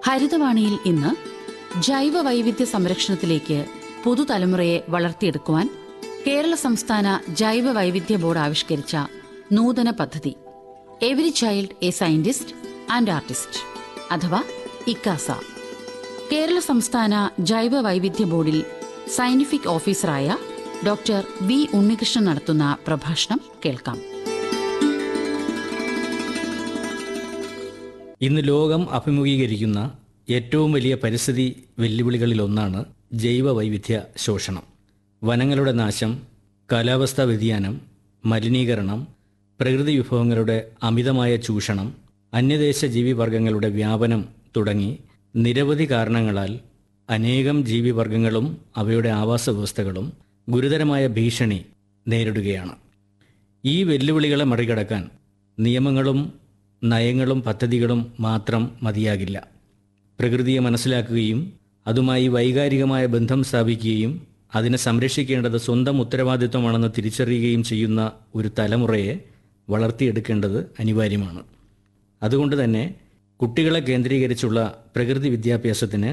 ഹരിതവാണിയിൽ ഇന്ന് ജൈവ വൈവിധ്യ സംരക്ഷണത്തിലേക്ക് പുതുതലമുറയെ വളർത്തിയെടുക്കുവാൻ കേരള സംസ്ഥാന ജൈവ വൈവിധ്യ ബോർഡ് ആവിഷ്കരിച്ച നൂതന പദ്ധതി every child a scientist and artist അഥവാ ഇക്കാസ കേരള സംസ്ഥാന ജൈവ വൈവിധ്യ ബോർഡിൽ സയന്റിഫിക് ഓഫീസറായ ഡോക്ടർ വി ഉണ്ണികൃഷ്ണൻ നടത്തുന്ന പ്രഭാഷണം കേൾക്കാം ഇന്ന് ലോകം അഭിമുഖീകരിക്കുന്ന ഏറ്റവും വലിയ പരിസ്ഥിതി വെല്ലുവിളികളിലൊന്നാണ് ജൈവ വൈവിധ്യ ശോഷണം വനങ്ങളുടെ നാശം കാലാവസ്ഥാ വ്യതിയാനം മലിനീകരണം പ്രകൃതി വിഭവങ്ങളുടെ അമിതമായ ചൂഷണം അന്യദേശ ജീവിവർഗങ്ങളുടെ വ്യാപനം തുടങ്ങി നിരവധി കാരണങ്ങളാൽ അനേകം ജീവിവർഗങ്ങളും അവയുടെ ആവാസ വ്യവസ്ഥകളും ഗുരുതരമായ ഭീഷണി നേരിടുകയാണ് ഈ വെല്ലുവിളികളെ മറികടക്കാൻ നിയമങ്ങളും നയങ്ങളും പദ്ധതികളും മാത്രം മതിയാകില്ല പ്രകൃതിയെ മനസ്സിലാക്കുകയും അതുമായി വൈകാരികമായ ബന്ധം സ്ഥാപിക്കുകയും അതിനെ സംരക്ഷിക്കേണ്ടത് സ്വന്തം ഉത്തരവാദിത്വമാണെന്ന് തിരിച്ചറിയുകയും ചെയ്യുന്ന ഒരു തലമുറയെ വളർത്തിയെടുക്കേണ്ടത് അനിവാര്യമാണ് അതുകൊണ്ട് തന്നെ കുട്ടികളെ കേന്ദ്രീകരിച്ചുള്ള പ്രകൃതി വിദ്യാഭ്യാസത്തിന്